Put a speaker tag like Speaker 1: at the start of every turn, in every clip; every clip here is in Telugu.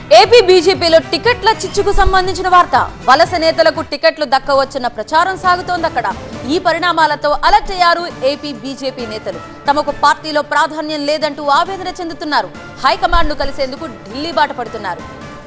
Speaker 1: ఏపీ బీజేపీలో టికెట్ల చిచ్చుకు సంబంధించిన వార్త వలస నేతలకు టికెట్లు దక్కవచ్చన్న ప్రచారం సాగుతోంది అక్కడ ఈ పరిణామాలతో అలర్ట్ అయ్యారు ఏపీ బీజేపీ నేతలు తమకు పార్టీలో ప్రాధాన్యం లేదంటూ ఆవేదన చెందుతున్నారు హైకమాండ్ ను కలిసేందుకు ఢిల్లీ బాట పడుతున్నారు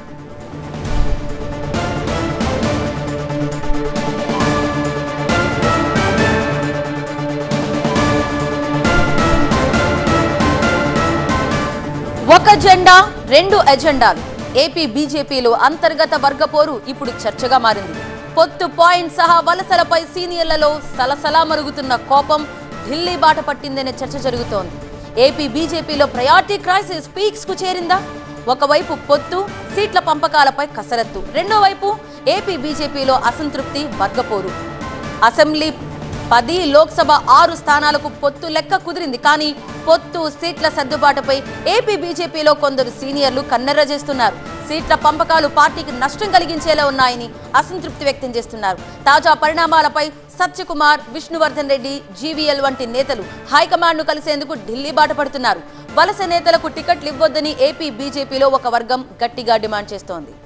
Speaker 1: ఒక జెండా రెండు ఎజెండాలు ఏపీ బీజేపీలో అంతర్గత వర్గ పోరు ఇప్పుడు చర్చగా మారింది పొత్తు పాయింట్ సహా వలసలపై సీనియర్లలో సలసలా మరుగుతున్న కోపం ఢిల్లీ బాట పట్టిందనే చర్చ జరుగుతోంది ఏపీ బీజేపీలో ప్రయారిటీ క్రైసిస్ పీక్స్ కు చేరిందా ఒకవైపు పొత్తు సీట్ల పంపకాలపై కసరత్తు రెండో వైపు ఏపీ బీజేపీలో అసంతృప్తి వర్గపోరు అసెంబ్లీ పది లోక్సభ ఆరు స్థానాలకు పొత్తు లెక్క కుదిరింది కానీ పొత్తు సీట్ల సర్దుబాటుపై ఏపీ బీజేపీలో కొందరు సీనియర్లు కన్నెర్ర చేస్తున్నారు సీట్ల పంపకాలు పార్టీకి నష్టం కలిగించేలా ఉన్నాయని అసంతృప్తి వ్యక్తం చేస్తున్నారు తాజా పరిణామాలపై సత్యకుమార్ విష్ణువర్ధన్ రెడ్డి జీవీఎల్ వంటి నేతలు హైకమాండ్ ను కలిసేందుకు ఢిల్లీ బాట పడుతున్నారు వలస నేతలకు టికెట్లు ఇవ్వొద్దని ఏపీ బీజేపీలో ఒక వర్గం గట్టిగా డిమాండ్ చేస్తోంది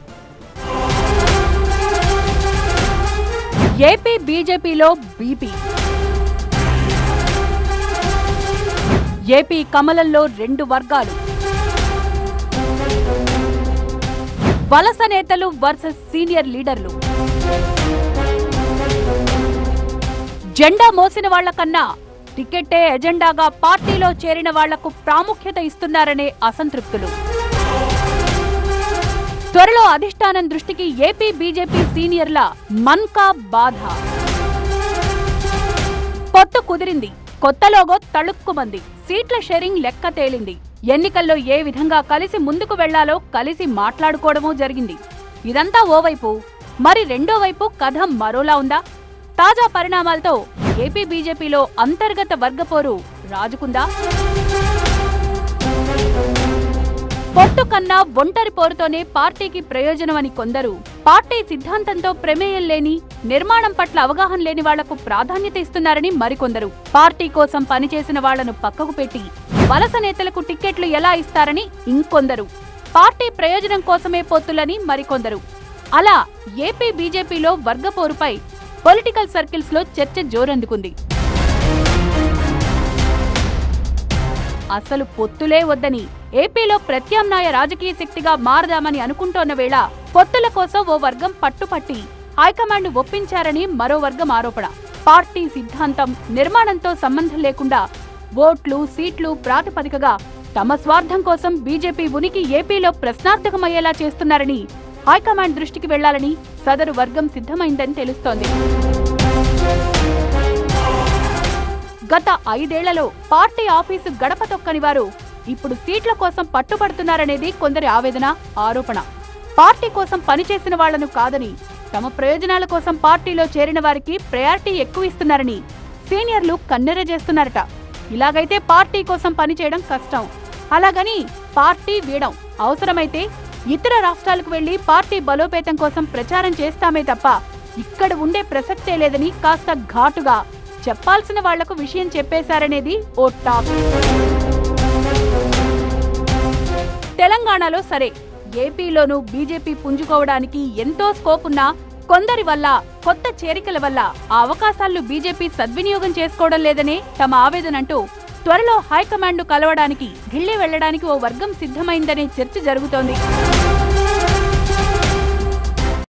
Speaker 2: ఏపీ బీజేపీలో బీపీ ఏపీ కమలంలో రెండు వర్గాలు వలస నేతలు వర్సెస్ సీనియర్ లీడర్లు జెండా మోసిన వాళ్ల కన్నా టికెట్టే ఎజెండాగా పార్టీలో చేరిన వాళ్లకు ప్రాముఖ్యత ఇస్తున్నారనే అసంతృప్తులు త్వరలో అధిష్టానం దృష్టికి ఏపీ బీజేపీ సీనియర్ల మన్కా బాధ పొత్తు కుదిరింది కొత్త లోగో తళుక్కుమంది సీట్ల షేరింగ్ లెక్క తేలింది ఎన్నికల్లో ఏ విధంగా కలిసి ముందుకు వెళ్లాలో కలిసి మాట్లాడుకోవడమూ జరిగింది ఇదంతా ఓవైపు మరి రెండో వైపు కథ మరోలా ఉందా తాజా పరిణామాలతో ఏపీ బీజేపీలో అంతర్గత వర్గపోరు రాజుకుందా పొత్తు కన్నా ఒంటరి పోరుతోనే పార్టీకి ప్రయోజనమని కొందరు పార్టీ సిద్ధాంతంతో ప్రమేయం లేని నిర్మాణం పట్ల అవగాహన లేని వాళ్లకు ప్రాధాన్యత ఇస్తున్నారని మరికొందరు పార్టీ కోసం పనిచేసిన వాళ్లను పక్కకు పెట్టి వలస నేతలకు టిక్కెట్లు ఎలా ఇస్తారని ఇంకొందరు పార్టీ ప్రయోజనం కోసమే పొత్తులని మరికొందరు అలా ఏపీ బీజేపీలో వర్గపోరుపై పొలిటికల్ సర్కిల్స్ లో చర్చ జోరందుకుంది అసలు పొత్తులే వద్దని ఏపీలో ప్రత్యామ్నాయ రాజకీయ శక్తిగా మారదామని అనుకుంటోన్న వేళ పొత్తుల కోసం ఓ వర్గం పట్టుపట్టి హైకమాండ్ ఒప్పించారని మరో వర్గం ఆరోపణ పార్టీ సిద్ధాంతం నిర్మాణంతో సంబంధం లేకుండా ఓట్లు సీట్లు ప్రాతిపదికగా తమ స్వార్థం కోసం బీజేపీ ఉనికి ఏపీలో ప్రశ్నార్థకమయ్యేలా చేస్తున్నారని హైకమాండ్ దృష్టికి వెళ్లాలని సదరు వర్గం సిద్ధమైందని తెలుస్తోంది గత ఐదేళ్లలో పార్టీ ఆఫీసు గడప తొక్కని వారు ఇప్పుడు సీట్ల కోసం పట్టుబడుతున్నారనేది కొందరి ఆవేదన ఆరోపణ పార్టీ కోసం పనిచేసిన వాళ్లను కాదని తమ ప్రయోజనాల కోసం పార్టీలో చేరిన వారికి ప్రయారిటీ ఎక్కువ ఇస్తున్నారని సీనియర్లు కన్నెర చేస్తున్నారట ఇలాగైతే పార్టీ కోసం పనిచేయడం కష్టం అలాగని పార్టీ వీడం అవసరమైతే ఇతర రాష్ట్రాలకు వెళ్లి పార్టీ బలోపేతం కోసం ప్రచారం చేస్తామే తప్ప ఇక్కడ ఉండే ప్రసక్తే లేదని కాస్త ఘాటుగా చెప్పాల్సిన వాళ్లకు విషయం చెప్పేశారనేది ఓ టాక్ తెలంగాణలో సరే ఏపీలోనూ బీజేపీ పుంజుకోవడానికి ఎంతో స్కోప్ ఉన్నా కొందరి వల్ల కొత్త చేరికల వల్ల ఆ అవకాశాలను బీజేపీ సద్వినియోగం చేసుకోవడం లేదనే తమ ఆవేదనంటూ త్వరలో హైకమాండ్ కలవడానికి ఢిల్లీ వెళ్లడానికి ఓ వర్గం సిద్ధమైందనే చర్చ జరుగుతోంది